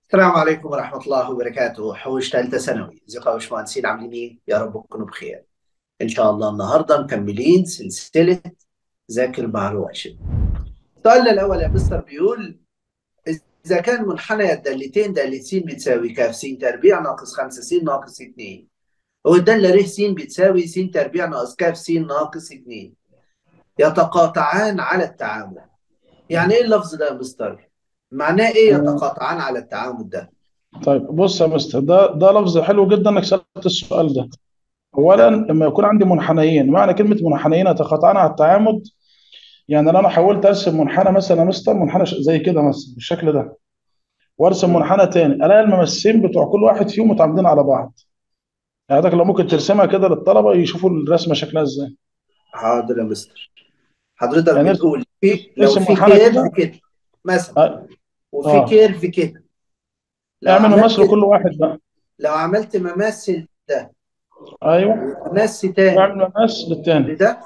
السلام عليكم ورحمة الله وبركاته حوش ثالثة ثانوي ازيكم يا باشمهندسين عاملين ايه؟ يا رب تكونوا بخير ان شاء الله النهارده مكملين سلسلة ذاكر مع رواشد السؤال الأول يا مستر بيقول إذا كان منحنى الدالتين دالة س بتساوي ك س تربيع ناقص 5 س ناقص 2 والدالة ر س بتساوي س تربيع ناقص ك س ناقص 2 يتقاطعان على التعامد يعني ايه اللفظ ده يا مستر؟ معناه ايه يتقاطعان على التعامد ده؟ طيب بص يا مستر ده ده لفظ حلو جدا انك سألت السؤال ده اولا لما يكون عندي منحنيين معنى كلمه منحنيين يتقاطعان على التعامد يعني لو انا حاولت ارسم منحنى مثلا يا مستر منحنى ش- زي كده مثلا بالشكل ده وارسم منحنى تاني الاقي الممسين بتوع كل واحد فيهم متعامدين على بعض يعني حضرتك لو ممكن ترسمها كده للطلبه يشوفوا الرسمه شكلها ازاي حاضر يا مستر حضرتك يعني بتقول في لو ارسم في منحنى كيرف كده كده مثلا اه وفي آه. كيرف كده لو اعمل مماس عملت لكل واحد بقى لو عملت مماثل ده ايوه ومماثل تاني واعمل مماس للتاني لده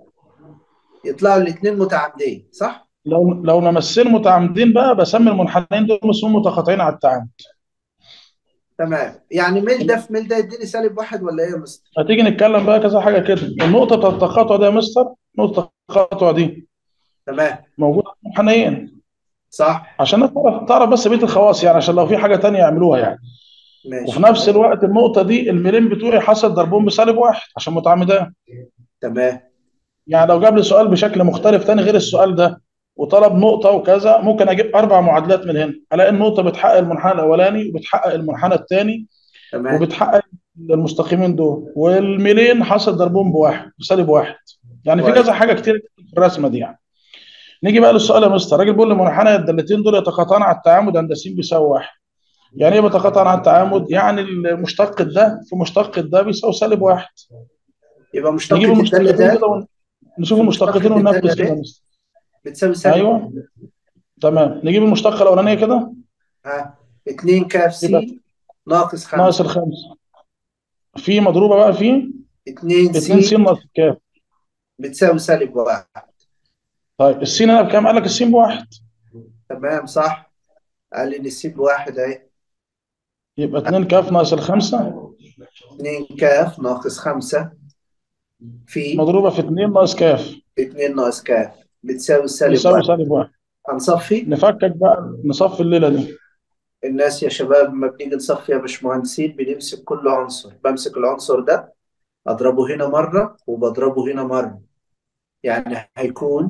يطلعوا الاثنين متعامدين صح؟ لو لو ممسين متعامدين بقى بسمي المنحنيين دول اسمهم متقاطعين على التعامد تمام يعني ميل ده في ميل ده يديني سالب واحد ولا ايه يا مستر؟ هتيجي نتكلم بقى كذا حاجه كده النقطه بتاعت التقاطع ده يا مستر نقطه التقاطع دي تمام موجوده في المنحنيين صح عشان تعرف تعرف بس بقيه الخواص يعني عشان لو في حاجه تانية يعملوها يعني وفي ماشي نفس الوقت النقطه دي الميلين بتوعي حصل ضربهم بسالب واحد عشان متعامدان تمام يعني لو جاب لي سؤال بشكل مختلف تاني غير السؤال ده وطلب نقطه وكذا ممكن اجيب اربع معادلات من هنا الاقي النقطه بتحقق المنحنى الاولاني وبتحقق المنحنى الثاني تمام وبتحقق المستقيمين دول والميلين حصل ضربهم بواحد بسالب واحد يعني في كويس كذا حاجه كتير في الرسمه دي يعني نيجي بقى للسؤال يا مستر الراجل بيقول لي منحنى الدالتين دول يتقاطعان على التعامد عند س بيساوي واحد يعني ايه بيتقاطعان على التعامد يعني المشتق ده في مشتق ده بيساوي سالب واحد يبقى نجيب مشتقة الدالة المشتقتين ده كده ونشوف في المشتقتين مشتقة الدالة وننفذ كده يا ر مستر بتساوي سالب ايوه تمام نجيب المشتقه الاولانيه كده ها 2 كاف س يبقى ناقص ناقص 5 الخمسه في مضروبه بقى في 2 س 2 س ناقص الكاف بتساوي سالب واحد طيب السين هنا بكام؟ قال لك السين بواحد تمام صح قال لي ان الس بواحد اهي يبقى 2 كاف ناقص الخمسه 2 كاف ناقص 5 في مضروبه في 2 ناقص كاف 2 ناقص كاف بتساوي سالب يساوي واحد سالب واحد هنصفي نفكك بقى نصفي الليله دي الناس يا شباب لما بنيجي نصفي يا باشمهندسين بنمسك كل عنصر بمسك العنصر ده اضربه هنا مرة وبضربه هنا مرة يعني هيكون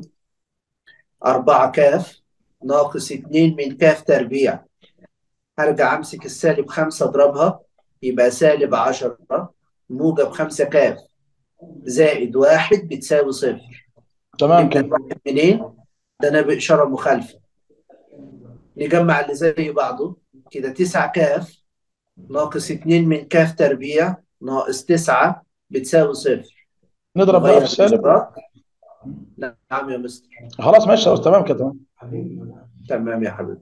4 كاف ناقص 2 من كاف تربيع هرجع امسك السالب 5 اضربها يبقى سالب 10 موجب 5 كاف زائد واحد بتساوي صفر تمام نبدأ كده الواحد منين؟ ده انا بإشارة مخالفة نجمع اللي زي بعضه كده 9 كاف ناقص 2 من كاف تربيع ناقص 9 بتساوي صفر نضرب بقى نغير في السالب الإشارات نعم يا مستر خلاص ماشي خلاص تمام كده تمام تمام يا حبيبي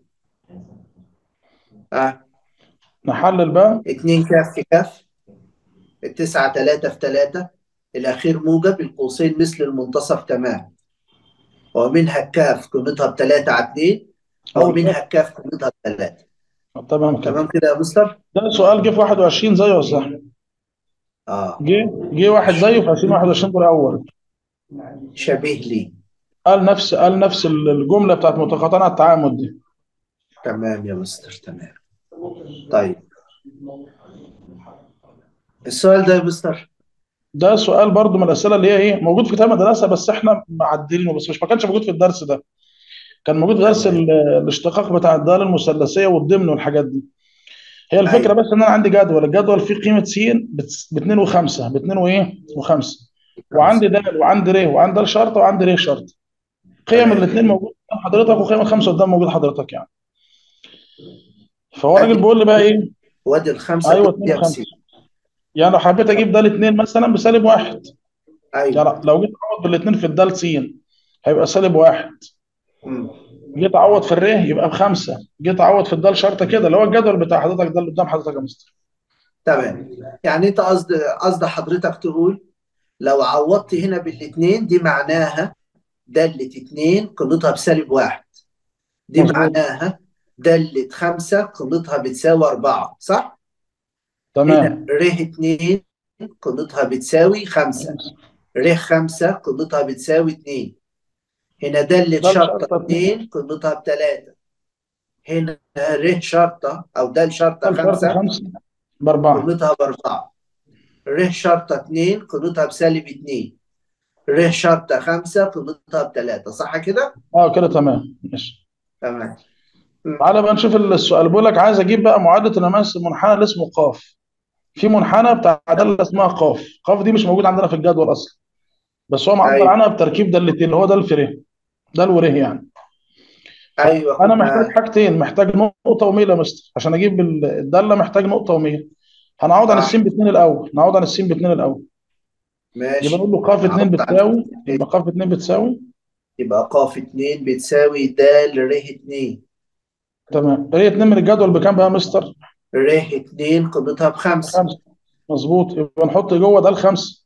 اه نحلل بقى 2 كاف في كاف التسعة 3 في 3 الأخير موجب القوسين مثل المنتصف تمام ومنها الكاف قيمتها ب 3 على 2 اول ومنها كاف الكاف قيمتها ب 3 تمام كده تمام كده يا مستر؟ ده سؤال جه في 21 زيه صح اه جه جه واحد زيه في 2021 دور اول شبيه لي قال نفس قال نفس الجمله بتاعت متقاطعين على التعامد دي تمام يا مستر تمام طيب السؤال ده يا مستر ده سؤال برضو من الاسئله اللي هي ايه موجود في كتاب المدرسه بس احنا معدلينه بس مش ما كانش موجود في الدرس ده كان موجود في درس تمام ال- الاشتقاق بتاع الداله المثلثيه والضمن والحاجات دي هي الفكره ايوه بس ان انا عندي جدول الجدول فيه قيمه س ب 2 و5 ب 2 وايه و5 وعندي خمسة د وعندي ر وعندي د شرطه وعندي ر شرطه قيم تمام الاثنين موجوده قدام حضرتك وقيم الخمسه قدام موجود حضرتك يعني فهو الراجل ادي بيقول لي بقى ايه وادي الخمسة ايوه 2 بتديها و5 بسين يعني لو حبيت اجيب د الاثنين مثلا بسالب واحد ايوه يعني لو جيت اعوض بالاثنين في الدال س هيبقى سالب واحد مم. جيت اعوض في الر يبقى بخمسه جيت اعوض في الدال شرطه كده اللي هو الجدول بتاع حضرتك ده اللي قدام حضرتك يا مستر تمام يعني انت قصد قصد حضرتك تقول لو عوضت هنا بالاثنين دي معناها دالة اتنين قيمتها بسالب واحد دي مظبوط معناها دالة خمسة قيمتها بتساوي أربعة صح؟ هنا تمام ر اتنين قيمتها بتساوي خمسة ر خمسة قيمتها بتساوي اتنين هنا دالة ده شرطة شرطة اتنين اتنين قيمتها بتلاتة هنا ر شرطة أو دال شرطة ده شرطة خمسة خمسة بأربعة قيمتها بأربعة ر شرطة اتنين قيمتها بسالب اتنين ر شرطة خمسة قيمتها بتلاتة صح كده؟ اه كده تمام ماشي تمام م. تعالى بقى نشوف السؤال بيقول لك عايز اجيب بقى معادله المماس المنحنى اللي اسمه قاف في منحنى بتاع داله اسمها قاف قاف دي مش موجود عندنا في الجدول اصلا بس هو معبر أيوه عنها بتركيب دالتين اللي هو ده الفره ده الوره يعني أيوه انا محتاج كنا حاجتين محتاج نقطه وميل يا مستر عشان اجيب ال- الداله محتاج نقطه وميل هنعوض عن صح السين باثنين الاول نعوض عن السين باثنين الاول يبقى ماشي نقول له قاف 2 نعوض عن بتساوي يبقى قاف 2 بتساوي يبقى قاف اتنين بتساوي د ر اتنين تمام هي 2 من الجدول بكام بقى يا مستر؟ ر اتنين قيمتها بخمسة خمسه مظبوط يبقى نحط جوه ده الخمسه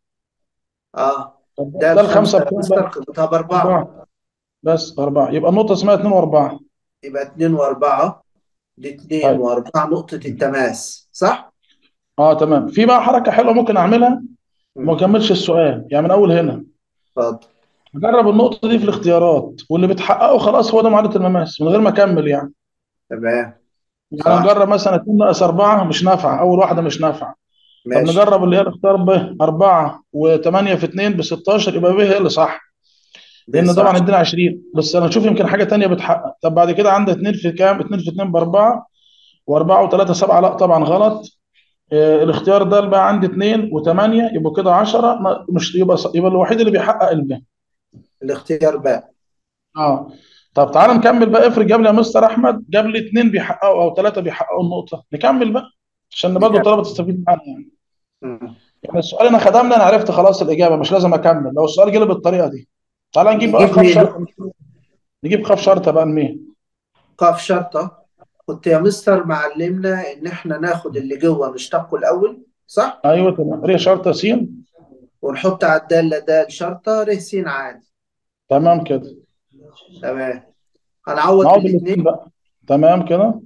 اه طب ده ده الخمسه الخمسة يا بكام مستر بقى؟ قيمتها بأربعة أربعة بس أربعة يبقى النقطة اسمها اتنين وأربعة يبقى اتنين وأربعة دي اتنين طيب وأربعة نقطة التماس صح؟ اه تمام في بقى حركة حلوة ممكن أعملها وما مم. أكملش السؤال يعني من أول هنا اتفضل أجرب النقطة دي في الاختيارات واللي بتحققه خلاص هو ده معادلة المماس من غير ما أكمل يعني تمام يعني صح نجرب مثلا 2 ناقص 4 مش نافعة أول واحدة مش نافعة طب ماشي نجرب اللي هي الاختيار ب 4 و8 في 2 ب 16 يبقى ب هي اللي صح ده لأن طبعا صح ادينا 20 بس أنا أشوف يمكن حاجة تانية بتحقق طب بعد كده عندي 2 في كام؟ 2 في 2 ب 4 و4 و3 7 لا طبعا غلط آه، الاختيار ده اللي بقى عندي 2 و8 يبقوا كده 10 ما- مش يبقى ص- يبقى الوحيد اللي بيحقق الب الاختيار بقى اه طب تعالى نكمل بقى افرض جاب لي يا مستر احمد جاب لي اثنين بيحققوا او ثلاثه بيحققوا النقطه نكمل بقى عشان برضه نكمل الطلبه تستفيد معانا يعني مم. يعني السؤال انا خدمنا انا عرفت خلاص الاجابه مش لازم اكمل لو السؤال جه لي بالطريقه دي تعالى نجيب بقى نجيب خف مين شرطه نجيب خف شرطه بقى لمين قاف شرطة كنت يا مستر معلمنا إن إحنا ناخد اللي جوه نشتقه الأول صح؟ ايوه تمام ري شرطه س ونحط على الدالة د شرطة ر س عادي تمام كده تمام هنعوض نعوض بالاتنين الاثنين بقى تمام كده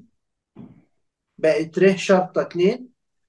بقت ر شرطة اتنين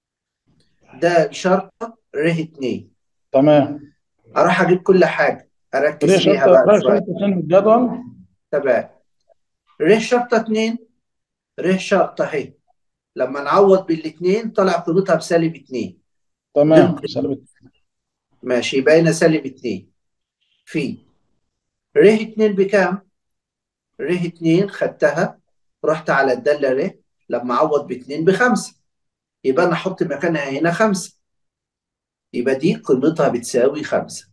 د شرطة ر اتنين تمام أروح أجيب كل حاجة ري أركز فيها شرطه بقى ري شوية شرطه س من الجدول تمام ر شرطة اتنين ر شرطة اهي لما نعوض بالاتنين طلع قيمتها بسالب اتنين دي تمام القيمة سلبت ماشي يبقى هنا سالب اتنين في ر اتنين بكام؟ ر اتنين خدتها رحت على الدالة ر لما أعوض باتنين بخمسة يبقى أنا أحط مكانها هنا خمسة يبقى دي قيمتها بتساوي خمسة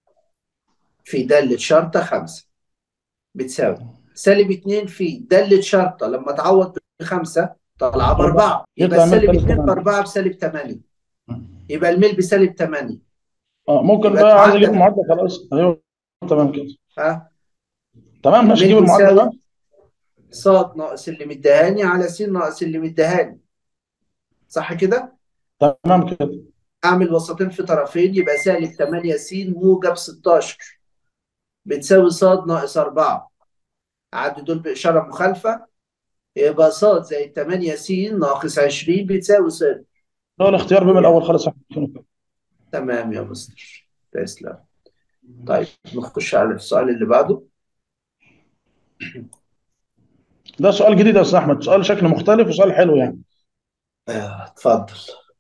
في دالة شرطة خمسة بتساوي سالب اتنين في دالة شرطة لما تعوض بخمسة طالعة أربعة بأربعة يبقى يطلع من السالب سالب اتنين 8 بأربعة بسالب تمانية يبقى الميل بسالب تمانية اه ممكن يبقى بقى عايز اجيب المعدل المعادله خلاص ايوه تمام كده ها تمام ماشي الميل اجيب المعادله بقى بيساوي صاد ناقص اللي مديهاني على س ناقص اللي مديهاني صح كده؟ تمام كده أعمل وسطين في طرفين يبقى سالب 8 س موجب 16 بتساوي صاد ناقص 4 عدي دول بإشارة مخالفة يبقى صاد زائد 8 س ناقص 20 بتساوي صفر هو الاختيار بما يعني الاول خالص احنا عارفينه كده. تمام يا مستر تسلم طيب نخش على السؤال اللي بعده ده سؤال جديد يا استاذ احمد سؤال شكل مختلف وسؤال حلو يعني آه، اتفضل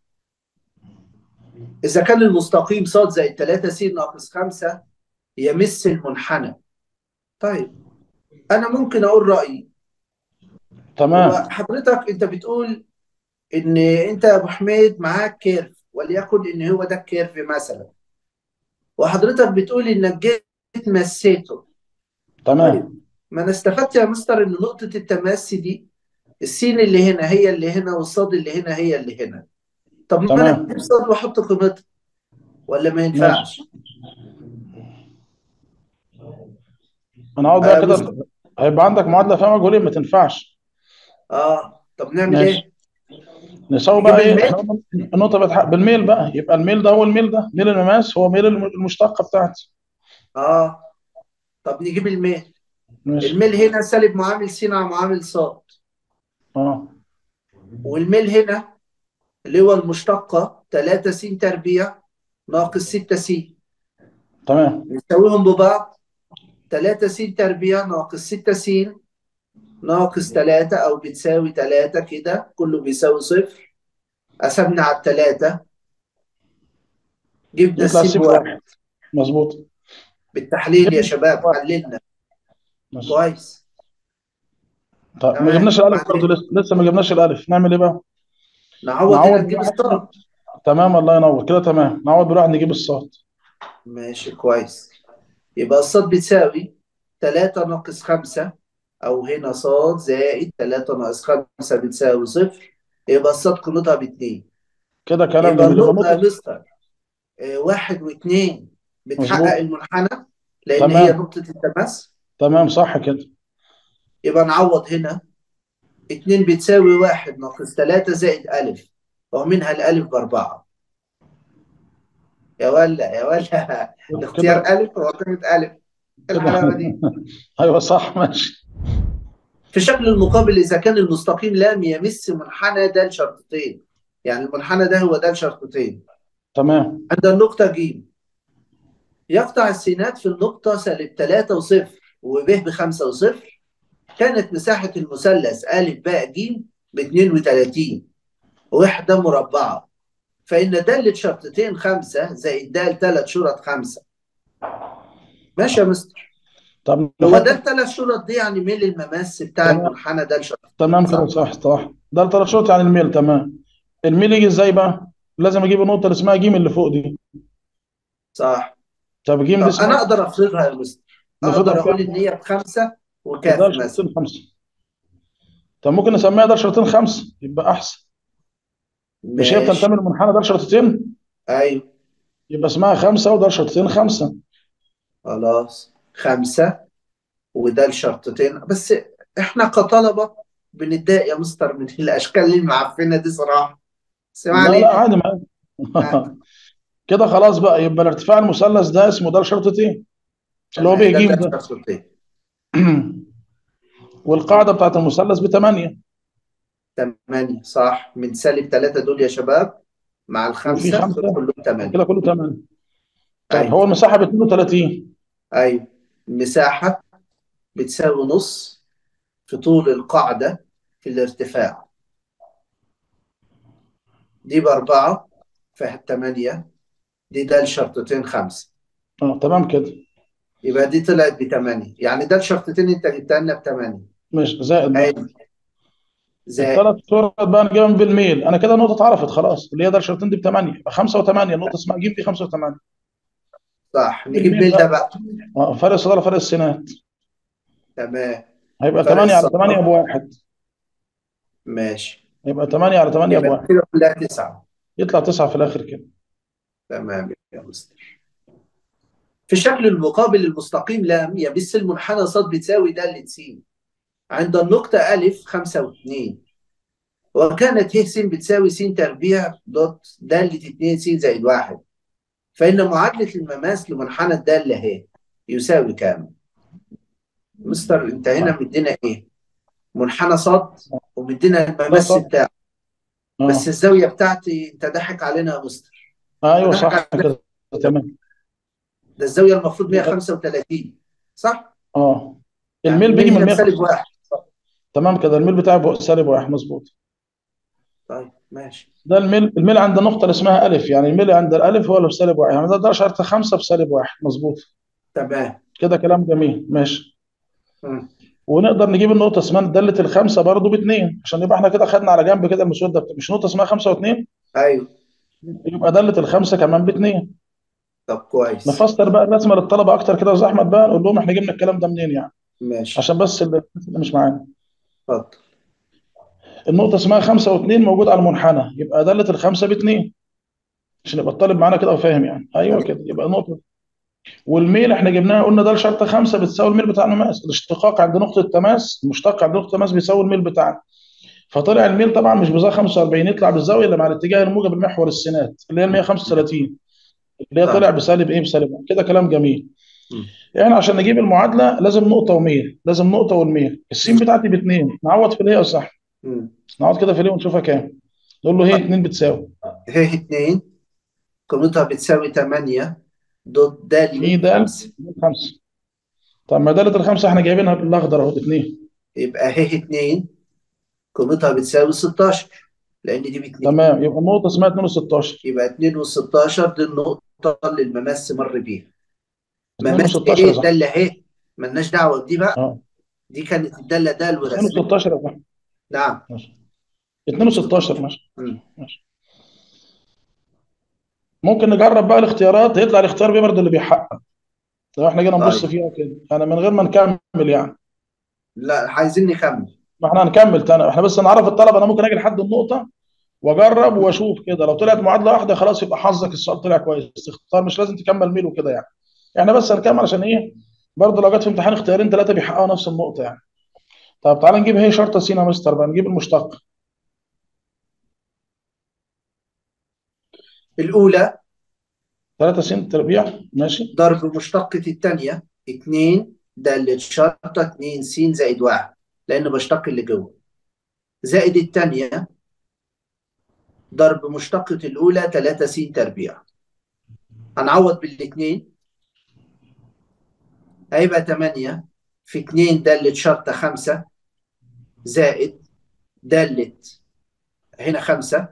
إذا كان المستقيم صاد زائد 3 س ناقص 5 يمس المنحنى طيب أنا ممكن أقول رأيي هو تمام حضرتك أنت بتقول إن أنت يا أبو حميد معاك كيرف وليكن إن هو ده الكيرف مثلا وحضرتك بتقول إنك جيت مسيته تمام طيب ما أنا استفدت يا مستر إن نقطة التماس دي السين اللي هنا هي اللي هنا والصاد اللي هنا هي اللي هنا طب ما أنا تمام أجيب صاد وأحط قيمتها ولا ما ماشي ينفعش؟ انا اقعد آه بقى يا كده مستر هيبقى عندك معادله فيها مجهولين ما تنفعش آه طب نعمل ماشي إيه؟ نساوي نجيب بقى ايه الميل احنا قلنا النقطه بتحقق بالميل بقى يبقى الميل ده هو الميل ده ميل المماس هو ميل الم- المشتقه بتاعتي آه طب نجيب الميل ماشي الميل هنا سالب معامل س على معامل صاد والميل هنا اللي هو المشتقة 3 س تربيع ناقص 6 س تمام نساويهم ببعض 3 س تربيع ناقص 6 س ناقص 3 أو بتساوي 3 كده كله بيساوي صفر قسمنا على التلاتة جبنا يطلع الس س بواحد بواحد مظبوط بالتحليل يا شباب حللنا ماشي. كويس طيب ما تمام. جبناش الالف بعدين؟ برضه لسه لسه ما جبناش الالف نعمل ايه بقى؟ نعوض نعوض هنا نجيب بواحد. الصاد تمام الله ينور كده تمام نعوض بواحد نجيب الصاد ماشي كويس يبقى الصاد بتساوي 3 ناقص 5 أو هنا صاد زائد 3 ناقص 5 بتساوي صفر يبقى الصاد قيمتها باتنين كده كلام يبقى جميل يبقى النقطة يا نقطة مستر آه، واحد واثنين بتحقق مظبوط. المنحنى لأن تمام. هي نقطة التماس تمام صح كده يبقى نعوض هنا اتنين بتساوي واحد ناقص تلاتة زائد ألف ومنها الألف بأربعة يا ولا يا ولا الاختيار كده ألف وقيمة ألف الحلاوة دي ايوه صح ماشي في شكل المقابل إذا كان المستقيم لام يمس منحنى ده لشرطتين يعني المنحنى ده هو ده لشرطتين تمام عند النقطة ج يقطع السينات في النقطة سالب 3 وصفر وب بخمسة وصفر كانت مساحة المثلث أ باء ج ب 32 وحدة مربعة فإن دالة شرطتين خمسة زائد دال ثلاث شرط خمسة ماشي يا مستر طب هو نحط ده الثلاث شرط دي يعني ميل المماس بتاع تمام. المنحنى ده لشرط تمام كده صح. صح صح ده الثلاث شروط يعني الميل تمام الميل يجي ازاي بقى؟ لازم اجيب النقطة اللي اسمها ج اللي فوق دي صح طب ج دي طب أنا اسمها أقدر أفرضها يا مستر نفرضها أقدر أقول بكام؟ إن هي بخمسة وكاف ده مثلا شرطين خمسة طب ممكن نسميها ده شرطين خمسة يبقى احسن مش هي ماشي بتنتمي للمنحنى ده شرطتين أيوه يبقى اسمها خمسة وده شرطين خمسة خلاص خمسة وده الشرطتين بس احنا كطلبة بنتضايق يا مستر من الاشكال اللي المعفنة دي صراحة بس ما لا لا علينا عادي معاك كده خلاص بقى يبقى الارتفاع المثلث ده اسمه ده شرطتين اللي هو تمام، ب ده ج ده ده الشرطتين والقاعدة بتاعت المثلث بثمانية تمانية صح من سالب ثلاثة دول يا شباب مع وفي الخمسة خمسة كلهم تمانية كده كله ثمانية طيب أيوه هو المساحة ب 32 أيوه المساحة بتساوي نص في طول القاعدة في الارتفاع دي بأربعة فالتمانية دي ده الشرطتين خمسة اه تمام كده يبقى دي طلعت بثمانية يعني ده الشرطتين انت جبتها لنا بثمانية ماشي زائد بقى عادي زائد الثلاث صور بقى انا جايبهم بالميل انا كده نقطة اتعرفت خلاص اللي هي ده الشرطين دي ب 8 يبقى 5 و8 النقطة اسمها ج دي 5 و8 صح نجيب بالميل ميل ده بقى بقى اه فرق الصدارة فرق السينات تمام هيبقى فرق 8 على الصدارة. 8 بواحد ماشي هيبقى 8 على 8 يبقى بواحد كده كلها تسعة يطلع 9 في الاخر كده تمام يا مستر في الشكل المقابل المستقيم لام يمس المنحنى ص بتساوي دالة س عند النقطة أ خمسة واثنين وكانت ه س بتساوي س تربيع دوت دالة 2 س زائد واحد فإن معادلة المماس لمنحنى الدالة ه يساوي كام؟ مستر أنت هنا مدينا إيه؟ منحنى صاد ومدينا المماس صاد. بتاعه اه بس الزاوية بتاعتي أنت ضحك علينا يا مستر ايوه ضحك صح علينا كده تمام ده الزاوية المفروض 135 صح؟ اه يعني الميل بيجي من هنا 100 بسالب واحد تمام كده الميل بتاعي بقى سالب واحد مظبوط طيب ماشي ده الميل الميل عند النقطة اللي اسمها ألف يعني الميل عند الألف هو اللي بسالب واحد يعني ده ده شرط خمسة بسالب واحد مظبوط تمام كده كلام جميل ماشي مم. ونقدر نجيب النقطة اسمها دالة الخمسة برضو باثنين عشان يبقى احنا كده خدنا على جنب كده المسود ده مش نقطة اسمها خمسة واثنين أيوه يبقى دالة الخمسة كمان باثنين طب كويس نفسر بقى الرسمة للطلبة أكتر كده يا أستاذ أحمد بقى نقول لهم احنا جبنا الكلام ده منين يعني ماشي عشان بس اللي اللي مش معانا اتفضل النقطة اسمها خمسة واثنين موجود على المنحنى يبقى دالة الخمسة باثنين عشان يبقى الطالب معانا كده وفاهم يعني ايوه كده يبقى نقطة والميل احنا جبناها قلنا ده الشرط خمسة بتساوي الميل بتاع المماس الاشتقاق عند نقطة التماس المشتق عند نقطة التماس بيساوي الميل بتاعنا فطلع الميل طبعا مش بزاوية 45 يطلع بالزاوية اللي مع الاتجاه الموجب المحور السينات اللي هي ال 135 اللي هي طيب. طلع بسالب ايه بسالب واحد. كده كلام جميل مم. احنا عشان نجيب المعادلة لازم نقطة وميل لازم نقطة والميل السين بتاعتي باثنين نعوض في الايه يا صح مم. نقعد كده في ليه ونشوفها كام نقول له هي 2 بتساوي ه 2 قيمتها بتساوي 8 دوت د في د 5 5 طب ما دالة الخمسة احنا جايبينها بالاخضر اهو اتنين يبقى ه 2 قيمتها بتساوي 16 لان دي ب 2 تمام يبقى النقطة اسمها 2 و16 يبقى 2 و16 دي النقطة اللي الممس مر بيها 2 ممس و16 ايه يا صاحبي الدالة اهي ملناش دعوة بدي بقى اه دي كانت الدالة د 2 ورسمها و16 يا صاحبي نعم ماشي 2 و16 ماشي مم. ماشي ممكن نجرب بقى الاختيارات يطلع الاختيار بيه برضه اللي بيحقق لو احنا جينا نبص طيب فيها كده يعني من غير ما نكمل يعني لا عايزين نكمل ما احنا هنكمل تاني احنا بس نعرف الطلبه انا ممكن اجي لحد النقطه واجرب واشوف كده لو طلعت معادله واحده خلاص يبقى حظك السؤال طلع كويس تختار مش لازم تكمل ميل وكده يعني احنا بس هنكمل عشان ايه برضه لو جت في امتحان اختيارين ثلاثه بيحققوا نفس النقطه يعني طب تعالى نجيب هي شرطه س يا مستر بقى نجيب المشتق الأولى 3 س تربيع ماشي ضرب مشتقة الثانية 2 دالة شرطة 2 س زائد 1 لأن بشتق اللي جوه زائد الثانية ضرب مشتقة الأولى 3 س تربيع هنعوض بالاثنين هيبقى 8 في 2 دالة شرطة 5 زائد دالة هنا 5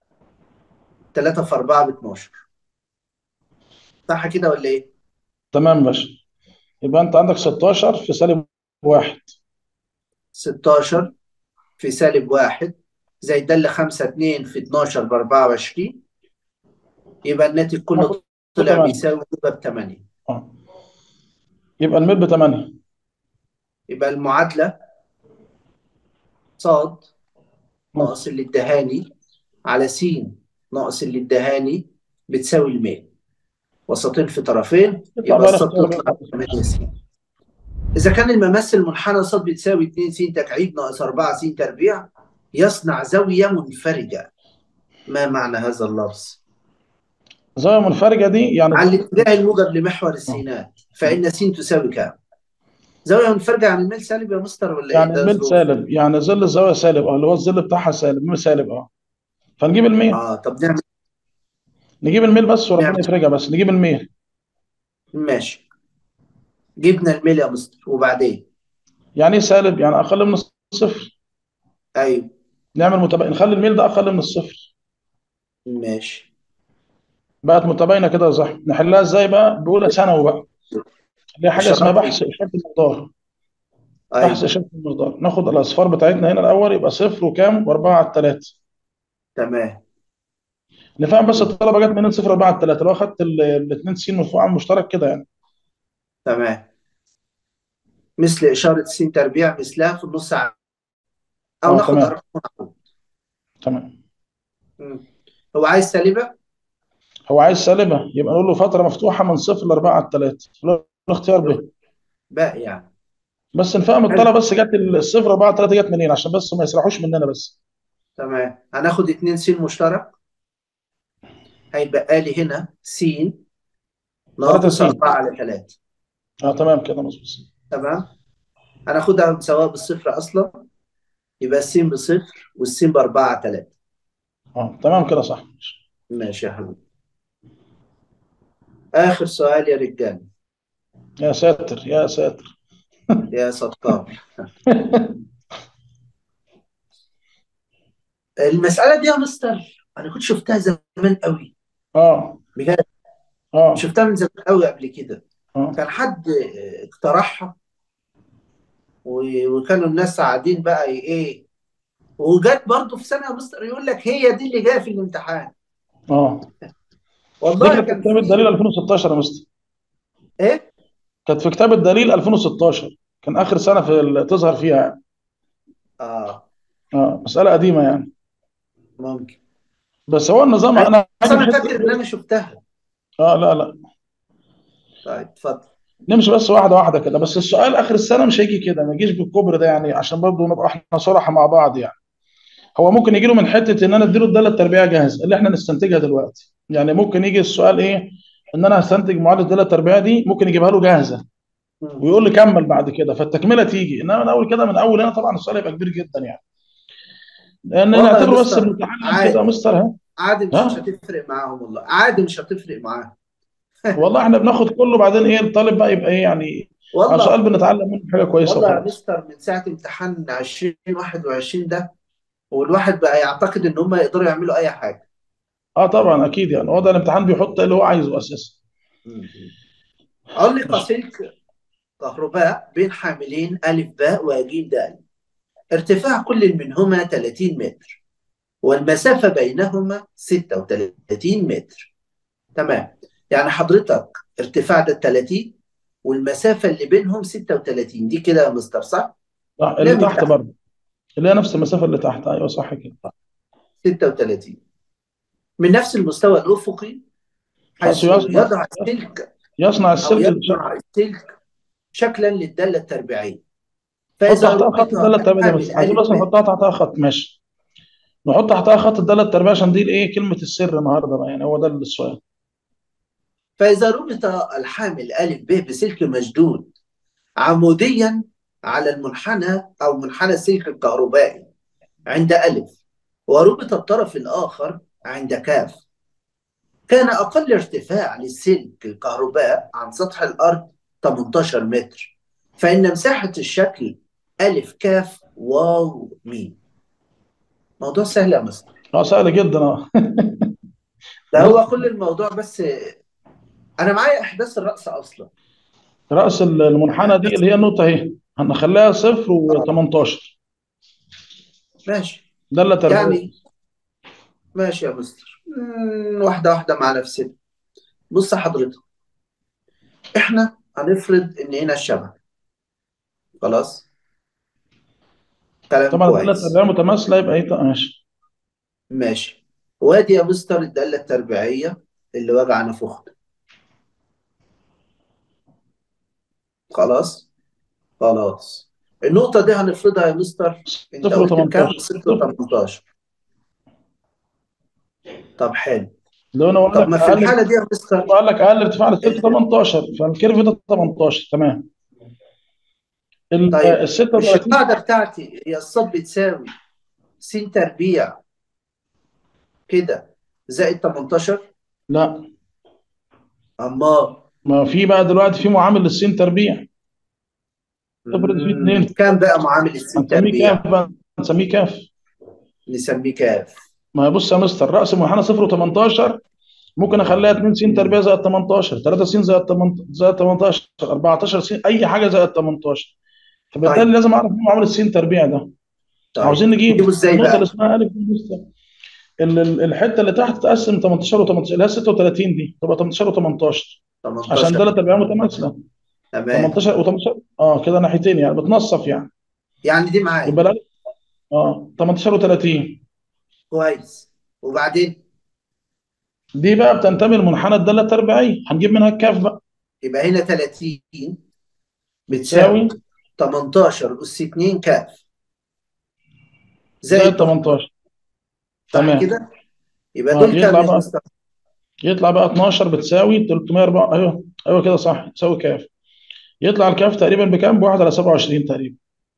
3 في 4 ب 12 صح كده ولا إيه؟ تمام باشا يبقى انت عندك 16 في سالب 1 16 في سالب 1 زائد دالة 5 2 في 12 ب 24 يبقى الناتج كله ناخد طلع 8 بيساوي ب 8 اه يبقى الميل ب 8 يبقى المعادلة صاد ناقص اللي ادهاني على س ناقص اللي ادهاني بتساوي الميل وسطين في طرفين يطلع يبقى بقى السط الاختيار يطلع بقى 8 س إذا كان الممثل منحنى صاد بتساوي 2 س تكعيب ناقص 4 س تربيع يصنع زاوية منفرجة ما معنى هذا اللفظ؟ زاويه منفرجه دي يعني على الاتجاه الموجب لمحور اه السينات فإن س تساوي كام؟ زاوية منفرجة عن الميل سالب يا مستر ولا إيه يعني ده الميل ظروف؟ سالب يعني ظل الزاويه سالب اه اللي هو الظل بتاعها سالب الميل سالب اه فنجيب الميل آه طب نعمل نجيب الميل بس وربنا نعمل يفرجها بس نجيب الميل ماشي جبنا الميل يا مستر وبعدين يعني ايه سالب يعني اقل من الصفر أيوه نعمل متباين نخلي الميل ده اقل من الصفر ماشي بقت متباينه كده يا صاحبي نحلها ازاي بقى بأولى ثانوي بقى اللي هي حاجه اسمها إشارات بحث اشاره المقدار بحث أيوه اشاره المقدار ناخد الاصفار بتاعتنا هنا الاول يبقى صفر وكام واربعه على الثلاثه تمام نفهم بس الطلبه جت منين صفر اربعه على الثلاثه لو اخدت الاثنين س مرفوع عن مشترك كده يعني تمام مثل إشارة س تربيع مثلها في النص ع- أو اه ناخد تمام أرقام معقولة. تمام مم. هو عايز سالبة هو عايز سالبه يبقى نقول له فتره مفتوحه من صفر لاربعه على الثلاثه الاختيار ب باقي يعني بس نفهم حلو الطلبه بس جت الصفر اربعه على الثلاثه جت منين عشان بس ما يسرحوش مننا بس تمام هناخد 2 س مشترك هيبقى لي هنا س 3 ناقص س 4 على 3 اه تمام كده مظبوط تمام هناخدها مساواة بالصفر أصلا يبقى الس بصفر والس بأربعة على 3 اه تمام كده صح ماشي يا حبيبي آخر سؤال يا رجال يا ساتر يا ساتر يا ستار المسألة دي يا مستر أنا كنت شفتها زمان قوي اه بجد اه شفتها من زمان قوي قبل كده اه كان حد اقترحها و- وكانوا الناس قاعدين بقى ايه وجت برضه في سنة يا مستر يقول لك هي دي اللي جايه في الامتحان اه دي والله كانت في كان كتاب الدليل في 2016 يا مستر ايه كانت في كتاب الدليل 2016 كان اخر سنه في ال- تظهر فيها يعني اه اه مساله قديمه يعني ممكن بس هو النظام انا بس هاجي انا الحته فاكر ان انا شفتها اه لا لا طيب اتفضل نمشي بس واحده واحده كده بس السؤال اخر السنه مش هيجي كده ما يجيش بالكبر ده يعني عشان برضه نبقى احنا صراحه مع بعض يعني هو ممكن يجي له من حته ان انا اديله الداله التربيعيه جاهزه اللي احنا نستنتجها دلوقتي يعني ممكن يجي السؤال ايه ان انا هستنتج معادله الداله التربيعيه دي ممكن يجيبها له جاهزه مم. ويقول لي كمل بعد كده فالتكمله تيجي انما من اول كده من اول هنا طبعا السؤال هيبقى كبير جدا يعني لان والله يا نعتبره بس مستر بنتعلم كده عادي يا مستر ها عادي مش ها هتفرق معاهم والله عادي مش هتفرق معاهم والله احنا بناخد كله بعدين ايه الطالب بقى يبقى ايه يعني على سؤال والله بنتعلم منه حاجه كويسه والله يا وخلاص مستر من ساعة امتحان 2021 ده والواحد بقى يعتقد ان هم يقدروا يعملوا اي حاجة اه طبعا اكيد يعني هو ده الامتحان بيحط اللي هو عايزه اساسا علق ماشي سلك كهرباء بين حاملين ألف باء وجيم دال ارتفاع كل منهما 30 متر والمسافة بينهما 36 متر تمام يعني حضرتك ارتفاع ده 30 والمسافة اللي بينهم 36 دي كده يا مستر صح؟ صح لا اللي من تحت تحت برضه اللي هي نفس المسافه اللي تحت ايوه صح كده 36 من نفس المستوى الأفقي حيث خلاص يصنع يضع السلك يصنع أو السلك يصنع السلك شكلا للدالة التربيعية حط فإذا تحتها خط ربط الداله التربيعيه الحامل بس عايزين ألف بس ب نحطها تحتها خط ماشي نحط تحتها خط الداله التربيعيه عشان دي الايه كلمه السر النهارده بقى يعني هو ده السؤال فإذا ربط الحامل ألف ب بسلك مشدود عموديا على المنحنى أو منحنى السلك الكهربائي عند ألف وربط الطرف الآخر عند كاف كان أقل ارتفاع للسلك الكهرباء عن سطح الأرض 18 متر فإن مساحة الشكل ألف كاف واو ميم موضوع سهل يا مستر اه سهل جدا اه ده هو بص كل الموضوع بس أنا معايا أحداث الرأس أصلا راس المنحنى دي أحداث اللي هي النقطه اهي هنخليها صفر آه و18 ماشي داله تربيعيه يعني ماشي يا مستر مم، واحدة واحدة مع نفسنا بص حضرتك إحنا هنفرض إن هنا الشبكة خلاص كلام طبعا الداله كويس التربيعيه متماثله يبقى ايه طيب ماشي ماشي وادي يا مستر الدالة التربيعية اللي وجع نفخت خلاص خلاص النقطة دي هنفرضها يا مستر انت صفر قلت بكام؟ و18 6 صفر و18 طب حلو لو انا قال طب لك ما في اقل الحالة دي يا هو مستر قال لك اقل ارتفاع للسلك ال- 18 فالكيرف ده 18 تمام ال طيب ال مش 36 القاعدة بتاعتي هي الصاد بتساوي س تربيع كده زائد 18 لا أما ما في بقى دلوقتي في معامل للسين تربيع افرض في مم، اثنين كام بقى معامل السين هنسميه كاف تربيع؟ بقى هنسميه كاف نسميه كاف ما هي بص يا مستر راس المنحنى 0 و18 ممكن اخليها 2 س تربيع مم. زائد 18 3 س زائد 18 زائد 18 14 س اي حاجه زائد 18 فبالتالي طيب لازم اعرف مين معامل السين تربيع ده طيب عاوزين نجيب نجيبه ازاي النقطه اللي بقى؟ اسمها الف دي مستر ال- ال- الحته اللي تحت تقسم 18 و18 اللي هي 36 دي تبقى 18 و18 عشان 18 ده تربيع متماثله تمام 18 و18 اه كده ناحيتين يعني بتنصف يعني يعني دي معايا يبقى الالف اه 18 و30 كويس وبعدين دي بقى بتنتمي لمنحنى الداله التربيعيه هنجيب منها الكاف بقى يبقى هنا 30 بتساوي بتساوي 18 أس 2 كاف زائد زائد 18 صح تمام كده؟ يبقى اه دول كام يطلع يا بقى مستر؟ يطلع بقى 12 بتساوي 304 ايوه ايوه كده صح تساوي كاف يطلع الكاف تقريبا بكام؟ بواحد على 27 تقريبا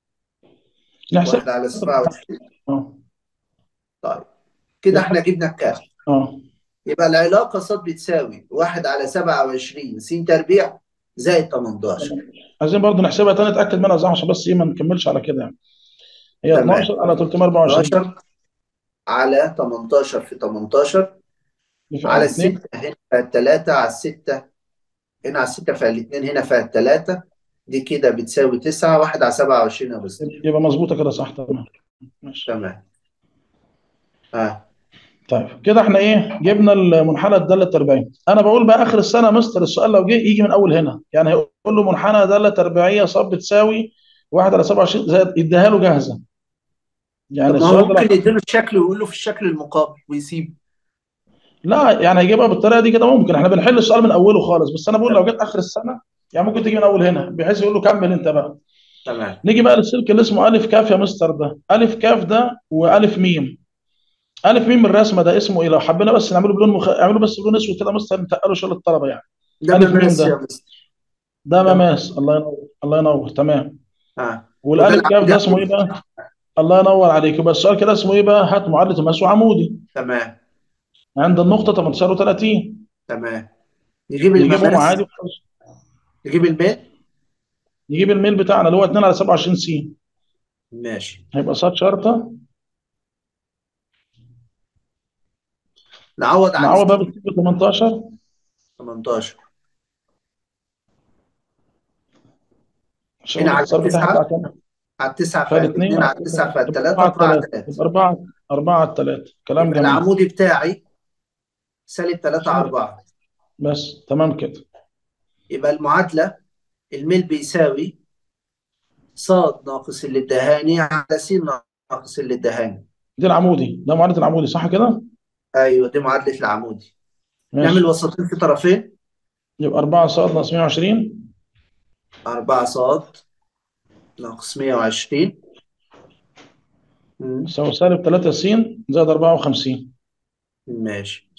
نحسب واحد على 27 اه طيب كده يبقى احنا جبنا الكاف اه يبقى العلاقة صاد بتساوي 1 على 27 س تربيع زائد 18 عايزين برضه نحسبها تاني نتاكد منها صح عشان بس ايه ما نكملش على كده يعني هي تمام 12 على 324 12 على 18 في 18 اللي في على 2 الستة هنا فيها التلاتة على الستة هنا على الستة فيها الاتنين هنا فيها التلاتة دي كده بتساوي تسعة واحد على سبعة وعشرين يا مستر يبقى مظبوطه كده صح تمام ماشي تمام اه طيب كده احنا ايه جبنا المنحنى الداله التربيعيه انا بقول بقى اخر السنه يا مستر السؤال لو جه يجي من اول هنا يعني هيقول له منحنى داله تربيعيه صاد بتساوي 1 على 27 زائد يديها له جاهزه يعني طب ما هو السؤال ده لو ممكن يديله الشكل ويقول له في الشكل المقابل ويسيبه لا يعني هيجيبها بالطريقه دي كده ممكن احنا بنحل السؤال من اوله خالص بس انا بقول لو جت اخر السنه يعني ممكن تيجي من اول هنا بحيث يقول له كمل انت بقى تمام نيجي بقى للسلك اللي اسمه الف كاف يا مستر ده الف كاف ده والف ميم الف ميم الرسمه ده اسمه ايه لو حبينا بس نعمله بلون مخ... اعمله بس بلون اسود كده مستر نتقله شغل الطلبه يعني ده الف ميم مماس يا ده مستر ده ده مماس الله ينور الله ينور تمام اه وده والالف كاف العمود ده اسمه ايه العمودي بقى الله ينور عليك يبقى السؤال كده اسمه ايه بقى هات معادله الماس وعمودي تمام عند النقطه 18 و30 تمام نجيب نجيبهم المماس عادي وخلاص. نجيب الميل نجيب الميل بتاعنا اللي هو 2 على 27 س ماشي هيبقى صاد شرطه نعوض عن نعوض بقى بالسين ب 18 18 عشان هنا على الاختصار بتاعها التسعة يطلع كام؟ على التسعة فال فات 2 2 على التسعة فات 3 4 على 4 3 3 4 4 على 3 كلام يبقى جميل العمودي بتاعي سالب 3 على 4 بس تمام كده يبقى المعادلة الميل بيساوي صاد ناقص اللي ادهاني على س ناقص اللي ادهاني دي العمودي ده معادله العمودي صح كده؟ ايوه دي معادلة العمودي ماشي نعمل وسطين في طرفين يبقى 4 صاد ناقص 120 4 صاد ناقص 120 مم. يساوي سالب 3 س زائد 54 ماشي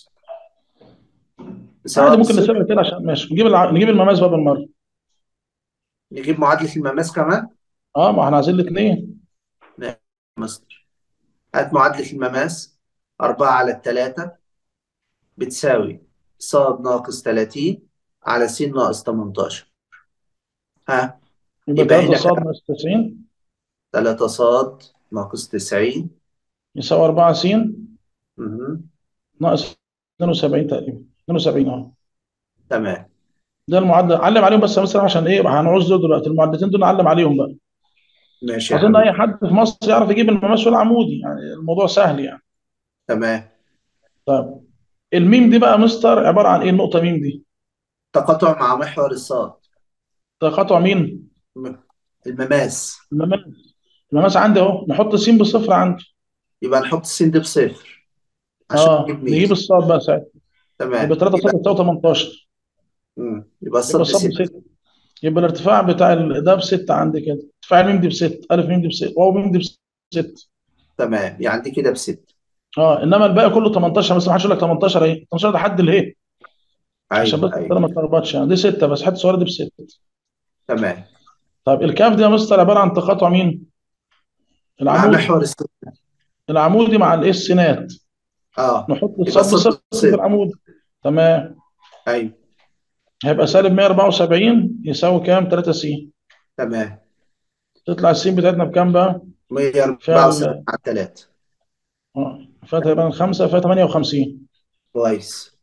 عادي سواء ممكن صفر نسيبها كده عشان ماشي نجيب الع... نجيب المماس بقى بالمره نجيب معادلة المماس كمان اه ما احنا عايزين الاثنين مصر هات معادلة المماس 4 على التلاتة بتساوي صاد ناقص 30 على س ناقص 18 ها يبقى يبقى 3 هنا صاد كام؟ ناقص 90 3 صاد ناقص 90 يساوي 4 س مهم. ناقص 72 تقريبا 72 اه تمام ده المعدل علم عليهم بس مثلا عشان ايه هنعوز دول دلوقتي المعدتين دول نعلم عليهم بقى ماشي يا اظن حبيبي اي حد في مصر يعرف يجيب المماس والعمودي يعني الموضوع سهل يعني تمام طيب الميم دي بقى مستر عباره عن ايه النقطه ميم دي تقاطع مع محور الصاد تقاطع مين م- المماس المماس المماس عندي اهو نحط س بصفر عنده يبقى نحط السين دي بصفر عشان اه نجيب نجيب ميل الصاد بقى ساعتها تمام يبقى 3 صاد يبقى يساوي 18 مم. يبقى يبقى الصاد الصاد بستة بستة يبقى الارتفاع بتاع ال- ده بستة عندي كده ارتفاع الميم دي بستة ألف ميم دي بستة واو ميم دي بستة تمام يعني دي كده بستة اه انما الباقي كله 18 بس ما حدش يقول لك 18 اهي 18 ده حد الايه عشان ايوه بس ايوه انا ما اتلخبطش يعني دي ستة بس حته صغيره دي بستة تمام طيب الكاف دي يا مستر عباره عن تقاطع مين؟ مع العمودي محور الصاد العمودي مع الايه السينات اه نحط يبقى الصاد الصاد بصفر في بصفر العمودي تمام ايوه هيبقى سالب 174 يساوي كام؟ 3 س تمام تطلع السين بتاعتنا بكام بقى؟ فيها 174 ال- على 3 اه فيها تقريبا 5 فيها 58 كويس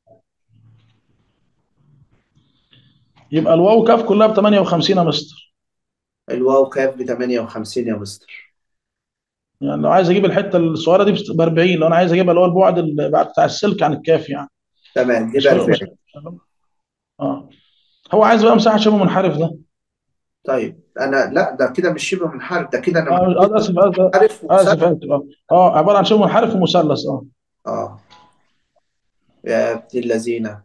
يبقى الواو كاف كلها ب 58 يا مستر الواو كاف ب 58 يا مستر يعني لو عايز اجيب الحته الصغيره دي ب 40 لو انا عايز اجيبها اللي هو البعد ال- بتاع السلك عن الكاف يعني تمام دي مش ب فارق مش 40 اه هو عايز بقى مساحه شبه منحرف ده طيب انا لا ده كده مش شبه منحرف ده كده انا اه محطوط آه، اسف اسف منحرف اسف ومثلث اسف اه اه عباره عن شبه منحرف ومثلث اه اه يا ابن اللذينه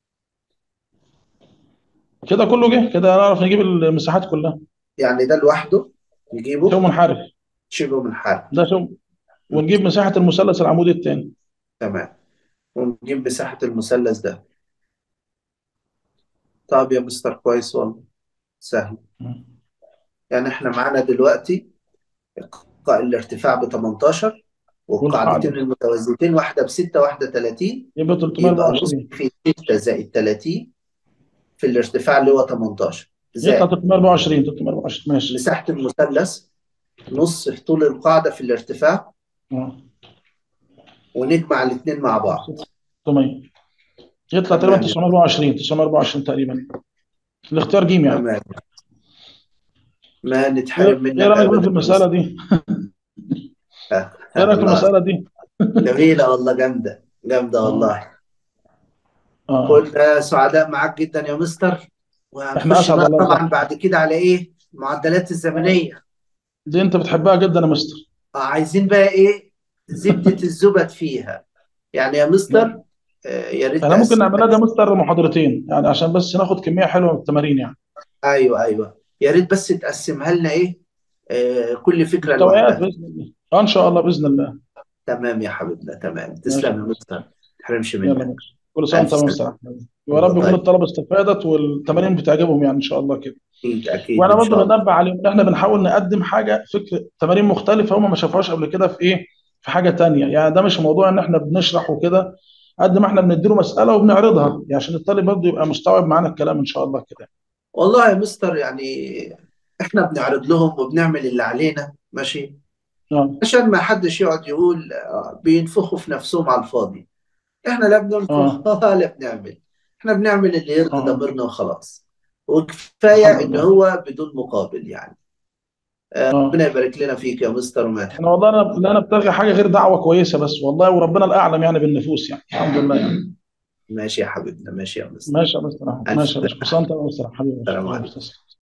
كده كله جه كده نعرف نجيب المساحات كلها يعني ده لوحده شبه نجيبه منحرف شبه منحرف ده شبه ونجيب مساحه المثلث العمودي الثاني تمام ونجيب مساحة المثلث ده طب يا مستر كويس والله سهل يعني احنا معانا دلوقتي ق- الارتفاع ب 18 والقاعدتين والقاعده المتوازيتين واحدة ب 6 واحدة 30 يبقى يبقى نص 324 في 6 زائد 30 في الارتفاع اللي هو 18 يطلع زائد 324 324 ماشي مساحة المثلث نص في طول القاعدة في الارتفاع اه ونجمع الاثنين مع بعض 600 يطلع تقريبا تمام 924 924 تقريبا الاختيار جيم يعني تمام ما ايه نتحرم إيه منك رايك بقى في ابدا يا المساله مستر دي؟ ايه رايك في الله المساله دي؟ جميلة والله جامدة جامدة اه والله اه كنا سعداء معاك جدا يا مستر احنا وهنخش اسعد بقى والله طبعا صح بعد كده على ايه المعدلات الزمنية دي انت بتحبها جدا يا مستر آه، عايزين بقى ايه زبدة الزبد فيها يعني يا مستر آه، يا ريت احنا ممكن تقسمها نعملها ده لي مستر محاضرتين يعني عشان بس ناخد كميه حلوه من التمارين يعني ايوه ايوه يا ريت بس تقسمها لنا ايه آه، كل فكرة مستويات لوحدها باذن الله اه ان شاء الله باذن الله تمام يا حبيبنا تمام ماشي تسلم يا يا مستر مستر ما تحرمش يلا منك ماشي كل سنه وانت ألف طيب يا سلامة مستر احمد يا رب الله يكون طيب الطلبه استفادت والتمارين بتعجبهم يعني ان شاء الله كده اكيد اكيد وانا ان برضه شاء الله بنبه عليهم ان احنا بنحاول نقدم حاجه فكر تمارين مختلفه هم ما شافوهاش قبل كده في ايه في حاجه تانية يعني ده مش موضوع ان احنا بنشرح وكده قد ما احنا بنديله مساله وبنعرضها يعني عشان الطالب برضه يبقى مستوعب معانا الكلام ان شاء الله كده والله يا مستر يعني احنا بنعرض لهم وبنعمل اللي علينا ماشي اه عشان ما حدش يقعد يقول آه، بينفخوا في نفسهم على الفاضي احنا لا بننفخ اه ولا بنعمل احنا بنعمل اللي يرضي اه ضميرنا وخلاص وكفاية الحمد ان لله هو بدون مقابل يعني ربنا اه يبارك لنا فيك يا مستر وما انا والله انا لا نبتغي حاجه غير دعوه كويسه بس والله وربنا الاعلم يعني بالنفوس يعني الحمد لله يعني ماشي يا حبيبنا ماشي يا مستر ماشي يا مستر أحمد. ألف ماشي يا سلامة باشا كل سنه وانت طيب يا مستر حبيبي السلام الله عليكم يستر